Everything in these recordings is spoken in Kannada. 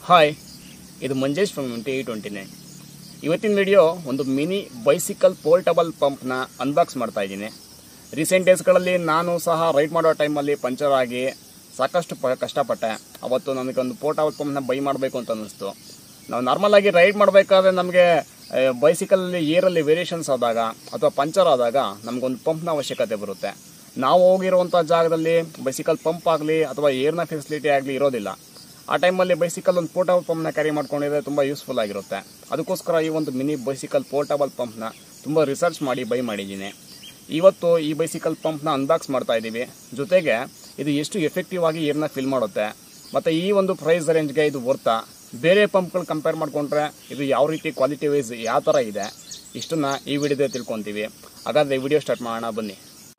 ಹಾಯ್ ಇದು Manjesh from T twenty nine ಇವತ್ತಿನ ವಿಡಿಯೋ ಒಂದು ಮಿನಿ ಬೈಸಿಕಲ್ ಪೋರ್ಟಬಲ್ ಪಂಪ್ನ ಅನ್ಬಾಕ್ಸ್ ಮಾಡ್ತಾ ಇದ್ದೀನಿ ರೀಸೆಂಟ್ ಡೇಸ್ಗಳಲ್ಲಿ ನಾನು ಸಹ ರೈಡ್ ಮಾಡೋ ಟೈಮಲ್ಲಿ ಪಂಚರ್ ಆಗಿ ಸಾಕಷ್ಟು ಪ ಕಷ್ಟಪಟ್ಟೆ ಅವತ್ತು ನನಗೊಂದು ಪೋರ್ಟಬಲ್ ಪಂಪ್ನ ಬೈ ಮಾಡಬೇಕು ಅಂತ ಅನ್ನಿಸ್ತು ನಾವು ನಾರ್ಮಲ್ ಆಗಿ ರೈಡ್ ಮಾಡಬೇಕಾದ್ರೆ ನಮಗೆ ಬೈಸಿಕಲಲ್ಲಿ ಏರಲ್ಲಿ ವೇರಿಯೇಷನ್ಸ್ ಆದಾಗ ಅಥವಾ ಪಂಚರ್ ಆದಾಗ ನಮಗೊಂದು ಪಂಪ್ನ ಅವಶ್ಯಕತೆ ಬರುತ್ತೆ ನಾವು ಹೋಗಿರುವಂಥ ಜಾಗದಲ್ಲಿ ಬೈಸಿಕಲ್ ಪಂಪ್ ಆಗಲಿ ಅಥವಾ ಏರ್ನ ಫೆಸಿಲಿಟಿ ಆಗಲಿ ಇರೋದಿಲ್ಲ ಆ ಟೈಮಲ್ಲಿ ಬೈಸಿಕಲ್ ಒಂದು ಪೋರ್ಟಬಲ್ ಪಂಪ್ನ ಕ್ಯಾರಿ ಮಾಡ್ಕೊಂಡಿದ್ರೆ ತುಂಬ ಯೂಸ್ಫುಲ್ ಆಗಿರುತ್ತೆ ಅದಕ್ಕೋಸ್ಕರ ಈ ಒಂದು ಮಿನಿ ಬೈಸಿಕಲ್ ಪೋರ್ಟಬಲ್ ಪಂಪ್ನ ತುಂಬ ರಿಸರ್ಚ್ ಮಾಡಿ ಬೈ ಮಾಡಿದ್ದೀನಿ ಇವತ್ತು ಈ ಬೈಸಿಕಲ್ ಪಂಪ್ನ ಅನ್ಬಾಕ್ಸ್ ಮಾಡ್ತಾ ಇದ್ದೀವಿ ಜೊತೆಗೆ ಇದು ಎಷ್ಟು ಎಫೆಕ್ಟಿವ್ ಆಗಿ ಏರ್ನ ಫಿಲ್ ಮಾಡುತ್ತೆ ಮತ್ತು ಈ ಒಂದು ಪ್ರೈಸ್ ರೇಂಜ್ಗೆ ಇದು ವರ್ತಾ ಬೇರೆ ಪಂಪ್ಗಳು ಕಂಪೇರ್ ಮಾಡಿಕೊಂಡ್ರೆ ಇದು ಯಾವ ರೀತಿ ಕ್ವಾಲಿಟಿ ವೈಸ್ ಯಾವ ಥರ ಇದೆ ಇಷ್ಟನ್ನ ಈ ವಿಡಿಯೋದಲ್ಲಿ ತಿಳ್ಕೊತೀವಿ ಹಾಗಾದರೆ ಈ ವಿಡಿಯೋ ಸ್ಟಾರ್ಟ್ ಮಾಡೋಣ ಬನ್ನಿ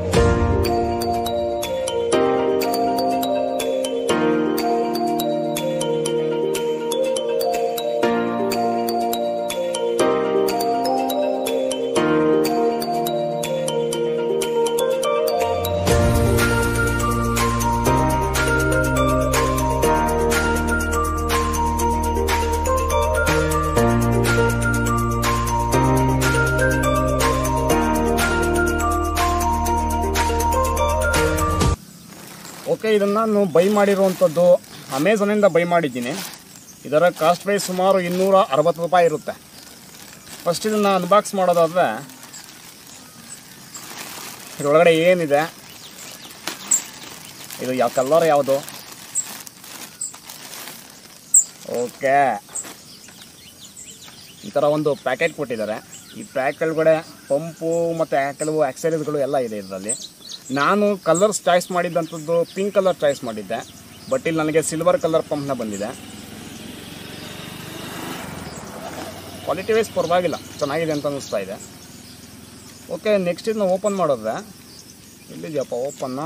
ಓಕೆ ಇದನ್ನು ನಾನು ಬೈ ಮಾಡಿರುವಂಥದ್ದು ಅಮೆಝಾನಿಂದ ಬೈ ಮಾಡಿದ್ದೀನಿ ಇದರ ಕಾಸ್ಟ್ ಪ್ರೈಸ್ ಸುಮಾರು ಇನ್ನೂರ ಅರವತ್ತು ರೂಪಾಯಿ ಇರುತ್ತೆ ಫಸ್ಟ್ ಇದನ್ನು ಅನ್ಬಾಕ್ಸ್ ಮಾಡೋದಾದರೆ ಇದರೊಳಗಡೆ ಏನಿದೆ ಇದು ಯಾವ ಕಲರ್ ಯಾವುದು ಓಕೆ ಈ ಥರ ಒಂದು ಪ್ಯಾಕೆಟ್ ಕೊಟ್ಟಿದ್ದಾರೆ ಈ ಪ್ಯಾಕ್ ಕೆಳಗಡೆ ಪಂಪು ಮತ್ತು ಕೆಲವು ಆಕ್ಸರೀಸ್ಗಳು ಎಲ್ಲ ಇದೆ ಇದರಲ್ಲಿ ನಾನು ಕಲರ್ಸ್ ಚಾಯ್ಸ್ ಮಾಡಿದ್ದಂಥದ್ದು ಪಿಂಕ್ ಕಲರ್ ಚಾಯ್ಸ್ ಮಾಡಿದ್ದೆ ಬಟ್ ಇಲ್ಲಿ ನನಗೆ ಸಿಲ್ವರ್ ಕಲರ್ ಪಂಪ್ನ ಬಂದಿದೆ ಕ್ವಾಲಿಟಿ ವೈಸ್ ಪರವಾಗಿಲ್ಲ ಚೆನ್ನಾಗಿದೆ ಅಂತ ಅನ್ನಿಸ್ತಾ ಇದೆ ಓಕೆ ನೆಕ್ಸ್ಟ್ ಇದನ್ನ ಓಪನ್ ಮಾಡಿದ್ರೆ ಎಲ್ಲಿದೆಯಪ್ಪ ಓಪನ್ನು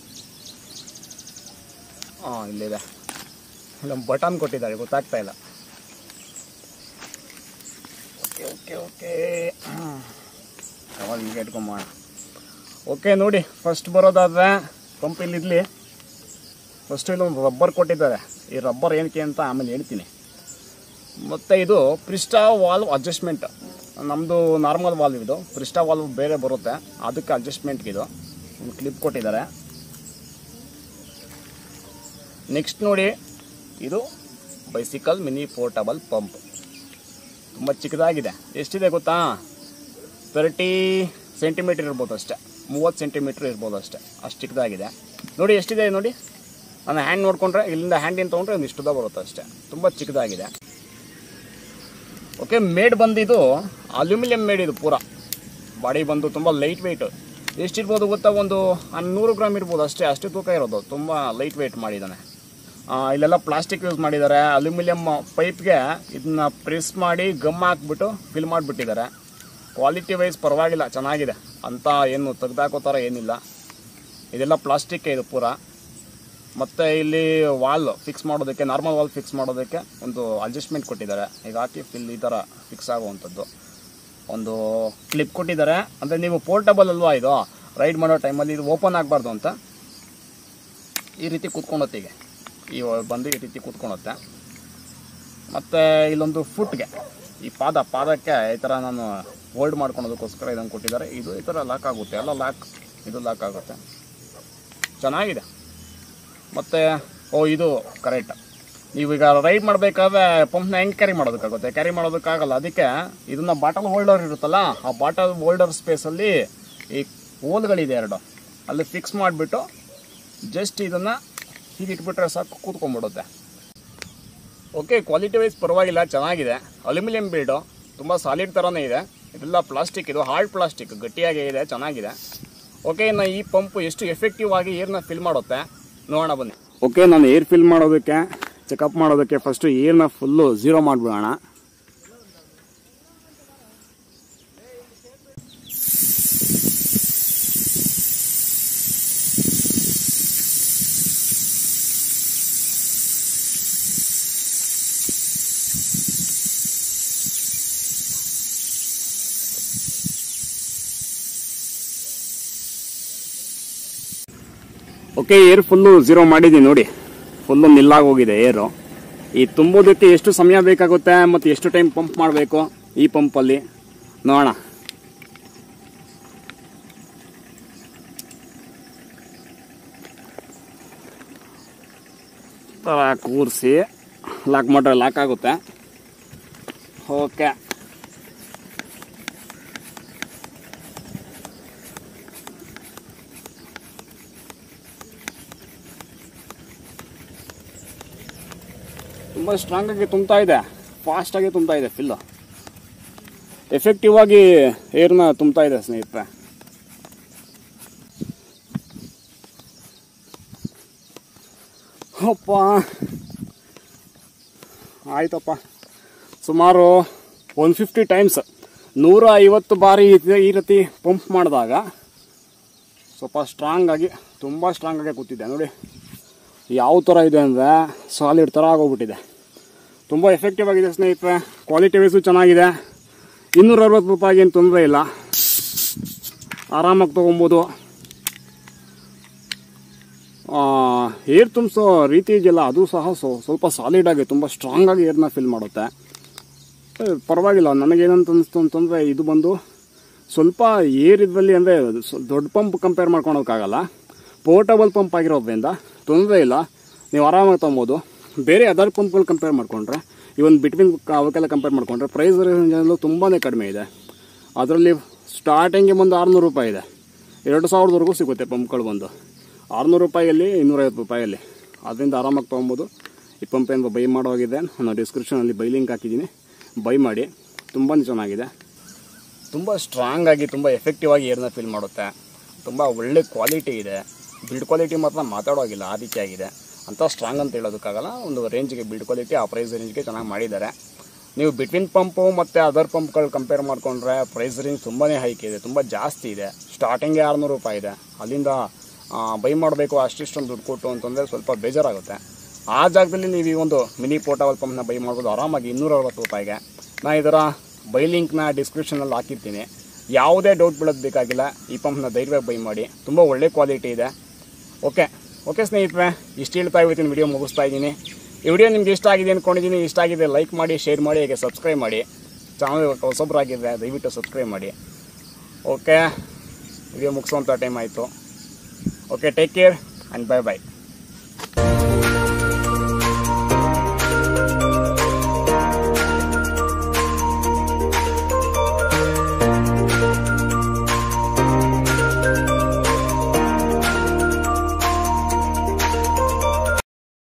ಹಾಂ ಇಲ್ಲಿದೆ ಇಲ್ಲ ಬಟನ್ ಕೊಟ್ಟಿದ್ದಾರೆ ಗೊತ್ತಾಗ್ತಾ ಇಲ್ಲ ಓಕೆ ಓಕೆ ಓಕೆ ಯಾವಾಗ ಈಗ ಇಟ್ಕೊಂಬೋಣ ಓಕೆ ನೋಡಿ ಫಸ್ಟ್ ಬರೋದಾದ್ರೆ ಪಂಪ್ ಇಲ್ಲಿರಲಿ ಫಸ್ಟ್ ಇಲ್ಲೊಂದು ರಬ್ಬರ್ ಕೊಟ್ಟಿದ್ದಾರೆ ಈ ರಬ್ಬರ್ ಏನಕ್ಕೆ ಅಂತ ಆಮೇಲೆ ಹೇಳ್ತೀನಿ ಮತ್ತು ಇದು ಪ್ರಿಸ್ಟಾ ವಾಲ್ವ್ ಅಡ್ಜಸ್ಟ್ಮೆಂಟ್ ನಮ್ಮದು ನಾರ್ಮಲ್ ವಾಲ್ವ್ ಇದು ಪ್ರಿಸ್ಟಾ ವಾಲ್ವ್ ಬೇರೆ ಬರುತ್ತೆ ಅದಕ್ಕೆ ಅಡ್ಜಸ್ಟ್ಮೆಂಟ್ಗೆ ಇದು ಒಂದು ಕ್ಲಿಪ್ ಕೊಟ್ಟಿದ್ದಾರೆ ನೆಕ್ಸ್ಟ್ ನೋಡಿ ಇದು ಬೈಸಿಕಲ್ ಮಿನಿ ಪೋರ್ಟಬಲ್ ಪಂಪ್ ತುಂಬ ಚಿಕ್ಕದಾಗಿದೆ ಎಷ್ಟಿದೆ ಗೊತ್ತಾ ತರ್ಟಿ ಸೆಂಟಿಮೀಟ್ರ್ ಇರ್ಬೋದು ಅಷ್ಟೇ ಮೂವತ್ತು ಸೆಂಟಿಮೀಟ್ರ್ ಇರ್ಬೋದು ಅಷ್ಟೇ ಅಷ್ಟು ಚಿಕ್ಕದಾಗಿದೆ ನೋಡಿ ಎಷ್ಟಿದೆ ನೋಡಿ ನಾನು ಹ್ಯಾಂಡ್ ನೋಡಿಕೊಂಡ್ರೆ ಇಲ್ಲಿಂದ ಹ್ಯಾಂಡಿನ ತೊಗೊಂಡ್ರೆ ಒಂದು ಇಷ್ಟುದ ಬರುತ್ತೆ ಅಷ್ಟೇ ತುಂಬ ಚಿಕ್ಕದಾಗಿದೆ ಓಕೆ ಮೇಡ್ ಬಂದಿದ್ದು ಅಲ್ಯೂಮಿನಿಯಂ ಮೇಡ್ ಇದು ಪೂರ ಬಾಡಿ ಬಂದು ತುಂಬ ಲೈಟ್ ವೆಯ್ಟು ಎಷ್ಟಿರ್ಬೋದು ಗೊತ್ತಾ ಒಂದು ನೂರು ಗ್ರಾಮ್ ಇರ್ಬೋದು ಅಷ್ಟೇ ಅಷ್ಟು ತೂಕ ಇರೋದು ತುಂಬ ಲೈಟ್ ವೆಯ್ಟ್ ಮಾಡಿದ್ದಾನೆ ಆ, ಇಲ್ಲೆಲ್ಲ ಪ್ಲಾಸ್ಟಿಕ್ ಯೂಸ್ ಮಾಡಿದ್ದಾರೆ ಅಲ್ಯೂಮಿನಿಯಂ ಪೈಪ್ಗೆ ಇದನ್ನ ಪ್ರೆಸ್ ಮಾಡಿ ಗಮ್ ಹಾಕ್ಬಿಟ್ಟು ಫಿಲ್ ಮಾಡಿಬಿಟ್ಟಿದ್ದಾರೆ ಕ್ವಾಲಿಟಿ ವೈಸ್ ಪರವಾಗಿಲ್ಲ ಚೆನ್ನಾಗಿದೆ ಅಂತ ಏನು ತೆಗ್ದಾಕೋ ಥರ ಏನಿಲ್ಲ ಇದೆಲ್ಲ ಪ್ಲಾಸ್ಟಿಕ್ ಇದು ಪೂರ ಮತ್ತು ಇಲ್ಲಿ ವಾಲ್ ಫಿಕ್ಸ್ ಮಾಡೋದಕ್ಕೆ ನಾರ್ಮಲ್ ವಾಲ್ ಫಿಕ್ಸ್ ಮಾಡೋದಕ್ಕೆ ಒಂದು ಅಡ್ಜಸ್ಟ್ಮೆಂಟ್ ಕೊಟ್ಟಿದ್ದಾರೆ ಈಗ ಹಾಕಿ ಫಿಲ್ ಈ ಥರ ಫಿಕ್ಸ್ ಆಗುವಂಥದ್ದು ಒಂದು ಕ್ಲಿಪ್ ಕೊಟ್ಟಿದ್ದಾರೆ ಅಂದರೆ ನೀವು ಪೋರ್ಟಬಲ್ ಅಲ್ವಾ ಇದು ರೈಡ್ ಮಾಡೋ ಟೈಮಲ್ಲಿ ಇದು ಓಪನ್ ಆಗಬಾರ್ದು ಅಂತ ಈ ರೀತಿ ಕೂತ್ಕೊಂಡೊತ್ತಿಗೆ ಈ ಬಂದು ಈ ರೀತಿ ಕೂತ್ಕೊಳುತ್ತೆ ಮತ್ತು ಇಲ್ಲೊಂದು ಫುಟ್ಗೆ ಈ ಪಾದ ಪಾದಕ್ಕೆ ಈ ಥರ ನಾನು ಹೋಲ್ಡ್ ಮಾಡ್ಕೊಳೋದಕ್ಕೋಸ್ಕರ ಇದನ್ನು ಕೊಟ್ಟಿದ್ದಾರೆ ಇದು ಈ ಥರ ಲಾಕ್ ಆಗುತ್ತೆ ಎಲ್ಲ ಲಾಕ್ ಇದು ಲಾಕ್ ಆಗುತ್ತೆ ಚೆನ್ನಾಗಿದೆ ಮತ್ತು ಓ ಇದು ಕರೆಕ್ಟ್ ನೀವೀಗ ರೈಡ್ ಮಾಡಬೇಕಾದ್ರೆ ಪಂಪ್ನ ಹೆಂಗೆ ಕ್ಯಾರಿ ಮಾಡೋದಕ್ಕಾಗುತ್ತೆ ಕ್ಯಾರಿ ಮಾಡೋದಕ್ಕಾಗಲ್ಲ ಅದಕ್ಕೆ ಇದನ್ನು ಬಾಟಲ್ ಹೋಲ್ಡರ್ ಇರುತ್ತಲ್ಲ ಆ ಬಾಟಲ್ ಹೋಲ್ಡರ್ ಸ್ಪೇಸಲ್ಲಿ ಈ ಹೋಲ್ಗಳಿದೆ ಎರಡು ಅಲ್ಲಿ ಫಿಕ್ಸ್ ಮಾಡಿಬಿಟ್ಟು ಜಸ್ಟ್ ಇದನ್ನು ಹೀಗೆ ಇಟ್ಬಿಟ್ರೆ ಸಾಕು ಕೂತ್ಕೊಂಡ್ಬಿಡುತ್ತೆ ಓಕೆ ಕ್ವಾಲಿಟಿ ವೈಸ್ ಪರವಾಗಿಲ್ಲ ಚೆನ್ನಾಗಿದೆ ಅಲ್ಯೂಮಿನಿಯಂ ಬಿಲ್ಡು ತುಂಬ ಸಾಲಿಡ್ ಥರನೇ ಇದೆ ಇದೆಲ್ಲ ಪ್ಲಾಸ್ಟಿಕ್ ಇದು ಹಾರ್ಡ್ ಪ್ಲಾಸ್ಟಿಕ್ ಗಟ್ಟಿಯಾಗೇ ಇದೆ ಚೆನ್ನಾಗಿದೆ ಓಕೆ ಇನ್ನು ಈ ಪಂಪ್ ಎಷ್ಟು ಎಫೆಕ್ಟಿವ್ ಆಗಿ ಏರ್ನ ಫಿಲ್ ಮಾಡುತ್ತೆ ನೋಡೋಣ ಬನ್ನಿ ಓಕೆ ನಾನು ಏರ್ ಫಿಲ್ ಮಾಡೋದಕ್ಕೆ ಚೆಕಪ್ ಮಾಡೋದಕ್ಕೆ ಫಸ್ಟು ಏರ್ನ ಫುಲ್ಲು ಝೀರೋ ಮಾಡಿಬಿಡೋಣ ಓಕೆ ಏರ್ ಫುಲ್ಲು ಝೀರೋ ಮಾಡಿದ್ದೀನಿ ನೋಡಿ ಫುಲ್ಲು ನಿಲ್ಲಾಗಿ ಹೋಗಿದೆ ಏರು ಈ ತುಂಬೋದಕ್ಕೆ ಎಷ್ಟು ಸಮಯ ಬೇಕಾಗುತ್ತೆ ಮತ್ತು ಎಷ್ಟು ಟೈಮ್ ಪಂಪ್ ಮಾಡಬೇಕು ಈ ಪಂಪಲ್ಲಿ ನೋಡೋಣ ಥರ ಕೂರಿಸಿ ಲಾಕ್ ಮಾಡ್ರೆ ಲಾಕ್ ಆಗುತ್ತೆ ಓಕೆ ತುಂಬ ಸ್ಟ್ರಾಂಗ್ ಆಗಿ ತುಂಬ್ತಾ ಇದೆ ಫಾಸ್ಟ್ ಆಗಿ ತುಂಬ್ತಾ ಇದೆ ಫಿಲ್ಲು ಎಫೆಕ್ಟಿವ್ ಆಗಿ ಏರ್ನ ತುಂಬ್ತಾ ಇದೆ ಸ್ನೇಹಿತರೆ ಅಪ್ಪ ಆಯ್ತಪ್ಪ ಸುಮಾರು ಒನ್ ಫಿಫ್ಟಿ ಟೈಮ್ಸ್ ನೂರ ಐವತ್ತು ಬಾರಿ ಈ- ಈ ರೀತಿ ಪಂಪ್ ಮಾಡಿದಾಗ ಸ್ವಲ್ಪ ಸ್ಟ್ರಾಂಗ್ ಆಗಿ ತುಂಬ ಸ್ಟ್ರಾಂಗ್ ಆಗಿ ಕೂತಿದ್ದೆ ನೋಡಿ ಯಾವ ಥರ ಇದೆ ಅಂದರೆ ಸಾಲಿಡ್ ಥರ ಆಗೋಗ್ಬಿಟ್ಟಿದೆ ತುಂಬ ಎಫೆಕ್ಟಿವ್ ಆಗಿದೆ ಸ್ನೇಹಿತರೆ ಕ್ವಾಲಿಟಿ ವೈಸು ಚೆನ್ನಾಗಿದೆ ಇನ್ನೂರ ಅರವತ್ತು ರೂಪಾಯಿಗೆ ಏನು ತೊಂದರೆ ಇಲ್ಲ ಆರಾಮಾಗಿ ತೊಗೊಬೋದು ಏರ್ ತುಂಬಿಸೋ ರೀತಿ ಇದೆಯಲ್ಲ ಅದು ಸಹ ಸ್ವ- ಸ್ವಲ್ಪ ಸಾಲಿಡ್ ಆಗಿ ತುಂಬ ಸ್ಟ್ರಾಂಗ್ ಆಗಿ ಏರ್ನ ಫಿಲ್ ಮಾಡುತ್ತೆ ಏ, ಪರವಾಗಿಲ್ಲ ನನಗೇನಂತ ಅನಿಸ್ತು ಅಂತಂದರೆ ಇದು ಬಂದು ಸ್ವಲ್ಪ ಏರ್ ಇದ್ರಲ್ಲಿ ಅಂದರೆ ದೊಡ್ಡ ಪಂಪ್ ಕಂಪೇರ್ ಮಾಡ್ಕೊಳೋಕ್ಕಾಗಲ್ಲ ಪೋರ್ಟಬಲ್ ಪಂಪ್ ಆಗಿರೋದ್ರಿಂದ ತೊಂದರೆ ಇಲ್ಲ ನೀವು ಆರಾಮಾಗಿ ತೊಗೊಬೋದು ಬೇರೆ ಅದರ್ ಪಂಪ್ಗಳು ಕಂಪೇರ್ ಮಾಡಿಕೊಂಡ್ರೆ ಇವನ್ ಬಿಟ್ವೀನ್ ಅವಕ್ಕೆಲ್ಲ ಕಂಪೇರ್ ಮಾಡಿಕೊಂಡ್ರೆ ಪ್ರೈಸ್ ರೇಂಜಲ್ಲೂ ತುಂಬಾ ಕಡಿಮೆ ಇದೆ ಅದರಲ್ಲಿ ಸ್ಟಾರ್ಟಿಂಗ್ಗೆ ಬಂದು ಆರುನೂರು ರೂಪಾಯಿ ಇದೆ ಎರಡು ಸಾವಿರದವರೆಗೂ ಸಿಗುತ್ತೆ ಪಂಪ್ಗಳು ಬಂದು ಆರುನೂರು ರೂಪಾಯಿಯಲ್ಲಿ ಇನ್ನೂರೈವತ್ತು ರೂಪಾಯಲ್ಲಿ ಅದರಿಂದ ಆರಾಮಾಗಿ ತೊಗೊಬೋದು ಈ ಪಂಪ್ ಏನು ಬೈ ಮಾಡೋಗಿದೆ ನಾನು ಡಿಸ್ಕ್ರಿಪ್ಷನಲ್ಲಿ ಬೈ ಲಿಂಕ್ ಹಾಕಿದ್ದೀನಿ ಬೈ ಮಾಡಿ ತುಂಬಾ ಚೆನ್ನಾಗಿದೆ ತುಂಬ ಸ್ಟ್ರಾಂಗ್ ಆಗಿ ತುಂಬ ಎಫೆಕ್ಟಿವ್ ಆಗಿ ಏರ್ನ ಫೀಲ್ ಮಾಡುತ್ತೆ ತುಂಬ ಒಳ್ಳೆ ಕ್ವಾಲಿಟಿ ಇದೆ ಬಿಲ್ಡ್ ಕ್ವಾಲಿಟಿ ಮಾತ್ರ ಮಾತಾಡೋಗಿಲ್ಲ ಆ ರೀತಿಯಾಗಿದೆ ಅಂತ ಸ್ಟ್ರಾಂಗ್ ಅಂತ ಹೇಳೋದಕ್ಕಾಗಲ್ಲ ಒಂದು ರೇಂಜ್ಗೆ ಬಿಲ್ಡ್ ಕ್ವಾಲಿಟಿ ಆ ಪ್ರೈಸ್ ರೇಂಜ್ಗೆ ಚೆನ್ನಾಗಿ ಮಾಡಿದ್ದಾರೆ ನೀವು ಬಿಟ್ವೀನ್ ಪಂಪು ಮತ್ತು ಅದರ್ ಪಂಪ್ಗಳು ಕಂಪೇರ್ ಮಾಡಿಕೊಂಡ್ರೆ ಪ್ರೈಸ್ ರೇಂಜ್ ತುಂಬಾ ಹೈಕ್ ಇದೆ ತುಂಬ ಜಾಸ್ತಿ ಇದೆ ಸ್ಟಾರ್ಟಿಂಗೇ ಆರುನೂರು ರೂಪಾಯಿ ಇದೆ ಅಲ್ಲಿಂದ ಬೈ ಮಾಡಬೇಕು ಅಷ್ಟಿಷ್ಟೊಂದು ದುಡ್ಡು ಕೊಟ್ಟು ಅಂತಂದರೆ ಸ್ವಲ್ಪ ಬೇಜಾರಾಗುತ್ತೆ ಆ ಜಾಗದಲ್ಲಿ ನೀವು ಈ ಒಂದು ಮಿನಿ ಪೋರ್ಟಬಲ್ ಪಂಪ್ನ ಬೈ ಮಾಡ್ಬೋದು ಆರಾಮಾಗಿ ಇನ್ನೂರ ಅರವತ್ತು ರೂಪಾಯಿಗೆ ನಾ ಇದರ ಬೈ ಲಿಂಕ್ನ ಡಿಸ್ಕ್ರಿಪ್ಷನಲ್ಲಿ ಹಾಕಿರ್ತೀನಿ ಯಾವುದೇ ಡೌಟ್ ಬೀಳೋದು ಬೇಕಾಗಿಲ್ಲ ಈ ಪಂಪ್ನ ಧೈರ್ಯವಾಗಿ ಬೈ ಮಾಡಿ ತುಂಬ ಒಳ್ಳೆ ಕ್ವಾಲಿಟಿ ಇದೆ ಓಕೆ ಓಕೆ ಸ್ನೇಹಿತರೆ ಇಷ್ಟು ಹೇಳ್ತಾ ಇವತ್ತಿನ ವಿಡಿಯೋ ಮುಗಿಸ್ತಾ ಇದ್ದೀನಿ ಈ ವಿಡಿಯೋ ನಿಮ್ಗೆ ಇಷ್ಟ ಆಗಿದೆ ಅಂದ್ಕೊಂಡಿದ್ದೀನಿ ಇಷ್ಟ ಆಗಿದೆ ಲೈಕ್ ಮಾಡಿ ಶೇರ್ ಮಾಡಿ ಹಾಗೆ ಸಬ್ಸ್ಕ್ರೈಬ್ ಮಾಡಿ ಚಾನಲ್ ಹೊಸೊಬ್ಬರಾಗಿದ್ದರೆ ದಯವಿಟ್ಟು ಸಬ್ಸ್ಕ್ರೈಬ್ ಮಾಡಿ ಓಕೆ ವಿಡಿಯೋ ಮುಗಿಸೋಂಥ ಟೈಮ್ ಆಯಿತು okay take care and bye by